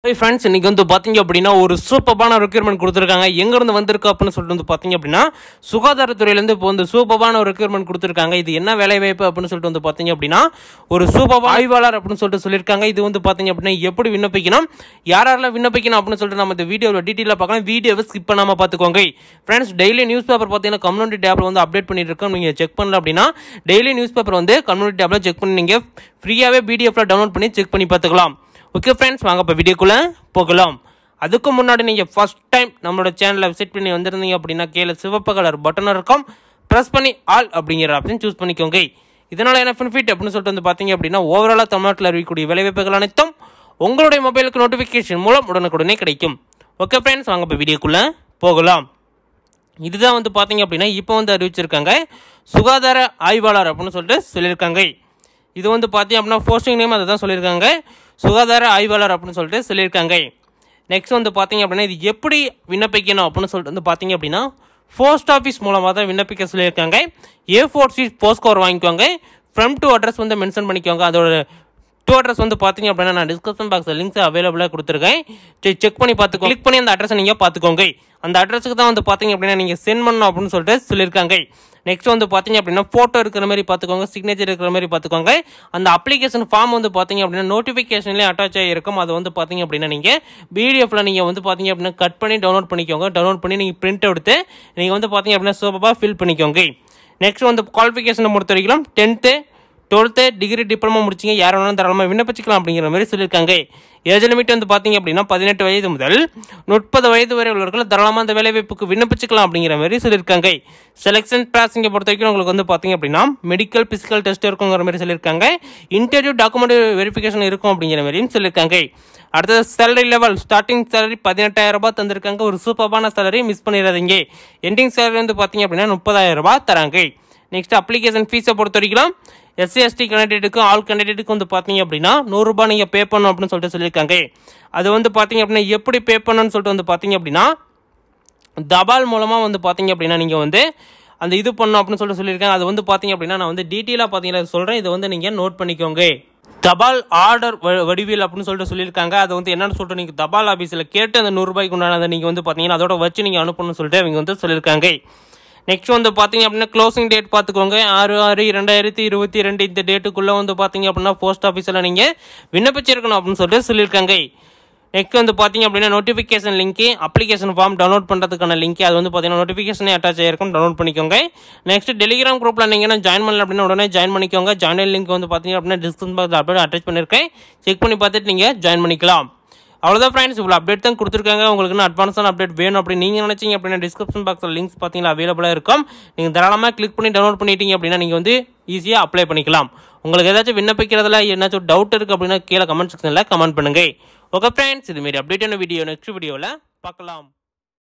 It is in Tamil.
ஹை ஃப்ரெண்ட்ஸ் இன்னைக்கு வந்து பார்த்தீங்க அப்படின்னா ஒரு சூப்பரான ரெக்யூர்மெண்ட் கொடுத்துருக்காங்க எங்கேருந்து வந்திருக்கு அப்படின்னு சொல்லிட்டு வந்து பார்த்தீங்க அப்படின்னா சுகாதாரத்துறையிலேருந்து இப்போ வந்து சூப்பரான ஒரு ரெக்யூர்மெண்ட் கொடுத்துருக்காங்க இது என்ன வேலை வாய்ப்பு அப்படின்னு சொல்லிட்டு வந்து பார்த்தீங்க அப்படின்னா ஒரு சூப்பர் ஆய்வாளர் அப்படின்னு சொல்லிட்டு சொல்லியிருக்காங்க இது வந்து பார்த்தீங்க அப்படின்னா எப்படி விண்ணப்பிக்கணும் யார் யாரெல்லாம் விண்ணப்பிக்கணும் அப்படின்னு சொல்லிட்டு நம்ம இந்த வீடியோவில் டீட்டெயிலாக பார்க்கலாம் வீடியோவை ஸ்கிப் பண்ணாமல் பார்த்துக்கோங்க ஃப்ரெண்ட்ஸ் டெய்லி நியூஸ் பேப்பர் பார்த்தீங்கன்னா கம்யூனிட்டி டேப்பில் வந்து அப்டேட் பண்ணிட்டு இருக்கோம் நீங்கள் செக் பண்ணல அப்படின்னா டெய்லி நியூஸ் பேப்பர் வந்து கம்யூனிட்டி டேப்பில் செக் பண்ணி நீங்கள் ஃப்ரீயாகவே பிடிஎஃப்ல டவுன்லோட் பண்ணி செக் பண்ணி பார்த்துக்கலாம் ஓகே ஃப்ரெண்ட்ஸ் வாங்க இப்போ வீடியோக்குள்ளே போகலாம் அதுக்கு முன்னாடி நீங்கள் ஃபஸ்ட் டைம் நம்மளோட சேனலை விசிட் பண்ணி வந்திருந்தீங்க அப்படின்னா கீழே சிவப்பு கலர் பட்டன் இருக்கும் ப்ரெஸ் பண்ணி ஆல் அப்படிங்கிற ஆப்ஷன் சூஸ் பண்ணிக்கோங்க இதனால் என்ன பெனிஃபிட் அப்படின்னு சொல்லிட்டு வந்து பார்த்தீங்க அப்படின்னா ஓவராலாக தமிழ்நாட்டில் அறிவிக்கக்கூடிய விளைவிப்புகள் அனைத்தும் உங்களுடைய மொபைலுக்கு நோட்டிஃபிகேஷன் மூலம் உடனுக்குடனே கிடைக்கும் ஓகே ஃப்ரெண்ட்ஸ் வாங்க இப்போ வீடியோக்குள்ளே போகலாம் இதுதான் வந்து பார்த்தீங்க அப்படின்னா இப்போ வந்து அறிவிச்சிருக்காங்க சுகாதார ஆய்வாளர் அப்படின்னு சொல்லிட்டு சொல்லியிருக்காங்க இது வந்து பார்த்தீங்க அப்படின்னா போஸ்டிங் நேம் அதை தான் சொல்லியிருக்காங்க சுகாதார ஆய்வாளர் அப்படின்னு சொல்லிட்டு சொல்லியிருக்காங்க நெக்ஸ்ட் வந்து பார்த்தீங்க அப்படின்னா இது எப்படி விண்ணப்பிக்கணும் அப்படின்னு சொல்லிட்டு வந்து பார்த்தீங்க அப்படின்னா போஸ்ட் ஆஃபீஸ் மூலமாக தான் விண்ணப்பிக்க சொல்லியிருக்காங்க A four C post cover வாங்கிக்கோங்க ஃப்ரம் டு அட்ரஸ் வந்து மென்ஷன் பண்ணிக்கோங்க அதோட டூ அட்ரஸ் வந்து பார்த்தீங்க அப்படின்னா நான் டிஸ்கிரிப்ஷன் பாக்ஸில் லிங்க்ஸ் அவைலபிளாக கொடுத்துருக்கேன் சரி செக் பண்ணி பார்த்துக்கோ கிளிக் பண்ணி அந்த அட்ரஸை நீங்கள் பார்த்துக்கோங்க அந்த அட்ரஸுக்கு தான் வந்து பார்த்தீங்க அப்படின்னா நீங்கள் சென்ட் பண்ணணும் அப்படின்னு சொல்லிட்டு சொல்லியிருக்காங்க நெக்ஸ்ட் வந்து பார்த்தீங்க அப்படின்னா ஃபோட்டோ இருக்கிற மாதிரி பார்த்துக்கோங்க சிக்னேச்சர் இருக்கிற மாதிரி பார்த்துக்கோங்க அந்த அப்ளிகேஷன் ஃபார்ம் வந்து பார்த்தீங்க அப்படின்னா நோட்டிஃபிகேஷன்லேயே அட்டாச் ஆகிருக்கும் அது வந்து பார்த்தீங்க அப்படின்னா நீங்கள் பிடிஎஃப்ல நீங்கள் வந்து பார்த்தீங்க அப்படின்னா கட் பண்ணி டவுன்லோட் பண்ணிக்கோங்க டவுன்லோட் பண்ணி நீங்கள் பிரிண்ட் எடுத்து நீங்கள் வந்து பார்த்தீங்க அப்படின்னா சூப்பராக ஃபில் பண்ணிக்கோங்க நெக்ஸ்ட் வந்து குவாலிஃபிகேஷனை பொறுத்த வரைக்கும் டென்த்து டுவெல்த்து டிகிரி டிப்ளமோ முடிச்சிங்க யார் வேணாலும் தாராளமாக விண்ணப்பிச்சிக்கலாம் அப்படிங்கிற மாதிரி சொல்லியிருக்காங்க ஏஜ் லிமிட் வந்து பார்த்தீங்க அப்படின்னா பதினெட்டு வயது முதல் முப்பது வயது வரை உள்ளவர்கள் தாராளமாக அந்த வேலைவாய்ப்புக்கு விண்ணப்பிச்சிக்கலாம் அப்படிங்கிற மாதிரி சொல்லியிருக்காங்க செலெக்ஷன் ப்ராசிங்கை பொறுத்த வரைக்கும் உங்களுக்கு வந்து பார்த்தீங்க அப்படின்னா மெடிக்கல் பிசிக்கல் டெஸ்ட் இருக்குங்கிற மாதிரி சொல்லியிருக்காங்க இன்டர்வியூ டாக்குமெண்ட் வெரிஃபிகேஷன் இருக்கும் அப்படிங்கிற மாதிரியும் சொல்லியிருக்காங்க அடுத்தது சேலரி லெவல் ஸ்டார்டிங் சேலரி பதினெட்டாயிரம் ரூபாய் தந்திருக்காங்க ஒரு சூப்பரான சேலரி மிஸ் பண்ணிடாதீங்க எண்டிங் சேலரி வந்து பார்த்தீங்க அப்படின்னா முப்பதாயிரம் ரூபாய் தராங்க நெக்ஸ்ட் அப்ளிகேஷன் ஃபீஸை பொறுத்த வரைக்கும் எஸ்சி எஸ்டி கேண்டிடேட்டுக்கு ஆல் கேண்டிடேட்டுக்கு வந்து பார்த்தீங்க அப்படின்னா நூறுரூபா நீங்கள் பே பண்ணணும் அப்படின்னு சொல்லிட்டு சொல்லியிருக்காங்க அது வந்து பார்த்தீங்க அப்படின்னா எப்படி பே பண்ணணும்னு சொல்லிட்டு வந்து பார்த்தீங்க அப்படின்னா தபால் மூலமாக வந்து பார்த்தீங்க அப்படின்னா நீங்கள் வந்து அந்த இது பண்ணணும் அப்படின்னு சொல்லிட்டு சொல்லியிருக்காங்க அது வந்து பார்த்தீங்க அப்படின்னா நான் வந்து டீட்டெயிலாக பார்த்தீங்கன்னா சொல்கிறேன் இதை வந்து நீங்கள் நோட் பண்ணிக்கோங்க தபால் ஆர்டர் வடிவில் அப்படின்னு சொல்லிட்டு சொல்லியிருக்காங்க அது வந்து என்னன்னு சொல்லிட்டு நீங்கள் தபால் ஆஃபீஸில் கேட்டு அந்த நூறுரூபாய்க்கு உண்டானதை நீங்கள் வந்து பார்த்தீங்கன்னா அதோட வச்சு நீங்கள் அனுப்பணும்னு சொல்லிட்டு அவங்க வந்து சொல்லியிருக்காங்க நெக்ஸ்ட் வந்து பார்த்தீங்க அப்படின்னா க்ளோசிங் டேட் பார்த்துக்கோங்க ஆறு ஆறு இரண்டாயிரத்தி இருபத்தி ரெண்டு இந்த டேட்டுக்குள்ளே வந்து பார்த்தீங்க அப்படின்னா போஸ்ட் ஆஃபீஸில் நீங்கள் விண்ணப்பிச்சிருக்கணும் அப்படின்னு சொல்லிட்டு சொல்லியிருக்காங்க நெக்ஸ்ட் வந்து பார்த்தீங்க அப்படின்னா notification link application form download பண்ணுறதுக்கான லிங்க் அது வந்து பார்த்தீங்கன்னா நோட்டிஃபிகேஷனே அட்டாச் ஆகிருக்கும் டவுன்லோட் பண்ணிக்கோங்க நெக்ஸ்ட் டெலிகிராம் குரூப்பில் நீங்கள் ஜாயின் பண்ணல அப்படின்னா உடனே ஜாயின் பண்ணிக்கோங்க ஜாயின் லிங்க் வந்து பார்த்தீங்க அப்படின்னா டிஸ்கிரிப்ஷன் பாக்ஸ் அப்படியே அட்டாச் பண்ணியிருக்கேன் செக் பண்ணி பார்த்துட்டு நீங்கள் ஜாயின் பண்ணிக்கலாம் அவ்வளோதான் ஃப்ரெண்ட்ஸ் இவ்வளோ அப்டேட் தான் கொடுத்துருக்காங்க உங்களுக்கு இன்னும் அட்வான்ஸான அப்டேட் வேணும் அப்படி நீங்கள் நினச்சிங்க அப்படின்னா டிஸ்கிரிப்ஷன் பாக்ஸில் லிங்க்ஸ் பார்த்தீங்கன்னா அவைலபிளாக இருக்கும் நீங்கள் தாராளமாக கிளிக் பண்ணி டவுன்லோட் பண்ணிட்டீங்க அப்படின்னா நீங்கள் வந்து ஈஸியாக அப்ளை பண்ணிக்கலாம் உங்களுக்கு ஏதாச்சும் விண்ணப்பிக்கிறதுல ஏதாச்சும் டவுட் இருக்குது அப்படின்னா கீழே கமெண்ட் செக்ஷனில் கமெண்ட் பண்ணுங்கள் ஓகே ஃப்ரெண்ட்ஸ் இதுமாரி அப்டேட்டான வீடியோ நெக்ஸ்ட் வீடியோவில் பார்க்கலாம்